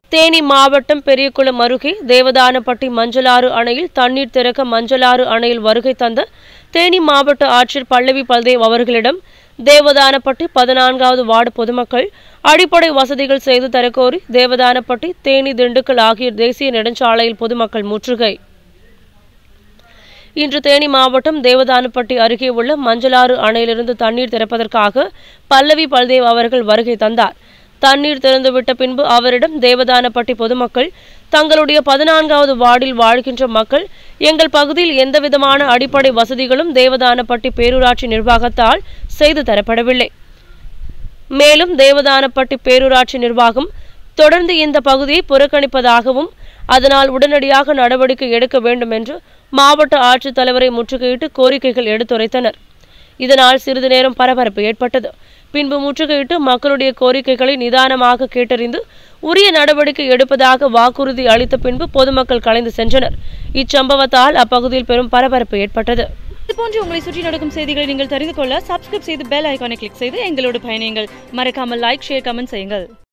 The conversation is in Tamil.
தேனி மாவட்டம் பெரியகுளம் அருகே தேவதானப்பட்டி மஞ்சளாறு அணையில் தண்ணீர் திறக்க மஞ்சளாறு அணையில் வருகை தந்த தேனி மாவட்ட ஆட்சியர் பல்லவி பல்தேவ் அவர்களிடம் தேவதானப்பட்டி பதினான்காவது வார்டு பொதுமக்கள் அடிப்படை வசதிகள் செய்து தரக்கோரி தேவதானப்பட்டி தேனி திண்டுக்கல் ஆகிய தேசிய நெடுஞ்சாலையில் பொதுமக்கள் முற்றுகை இன்று தேனி மாவட்டம் தேவதானப்பட்டி அருகே உள்ள மஞ்சளாறு அணையிலிருந்து தண்ணீர் திறப்பதற்காக பல்லவி பல்தேவ் அவர்கள் வருகை தந்தார் தண்ணீர் திறந்துவிட்ட பின்பு அவரிடம் தேவதானப்பட்டி பொதுமக்கள் தங்களுடைய பதினான்காவது வார்டில் வாழ்கின்ற மக்கள் எங்கள் பகுதியில் எந்தவிதமான அடிப்படை வசதிகளும் தேவதானப்பட்டி பேரூராட்சி நிர்வாகத்தால் செய்து தரப்படவில்லை மேலும் தேவதானப்பட்டி பேரூராட்சி நிர்வாகம் தொடர்ந்து இந்த பகுதியை புறக்கணிப்பதாகவும் அதனால் உடனடியாக நடவடிக்கை எடுக்க வேண்டும் என்று மாவட்ட ஆட்சித்தலைவரை முற்றுகையிட்டு கோரிக்கைகள் எடுத்துரைத்தனர் இதனால் சிறிது நேரம் பரபரப்பு ஏற்பட்டது பின்பு முற்றுகையிட்டு மக்களுடைய கோரிக்கைகளை நிதானமாக கேட்டறிந்து உரிய நடவடிக்கை எடுப்பதாக வாக்குறுதி அளித்த பின்பு பொதுமக்கள் கலைந்து சென்றனர் இச்சம்பவத்தால் அப்பகுதியில் பெரும் பரபரப்பு ஏற்பட்டது இதுபோன்று உங்களை சுற்றி நடக்கும் செய்திகளை நீங்கள் தெரிந்து கொள்ள சப்ஸ்கிரைப் செய்து பெல் ஐகானை கிளிக் செய்து எங்களோடு பயணியுங்கள் மறக்காமல் லைக் ஷேர் கமெண்ட் செய்யுங்கள்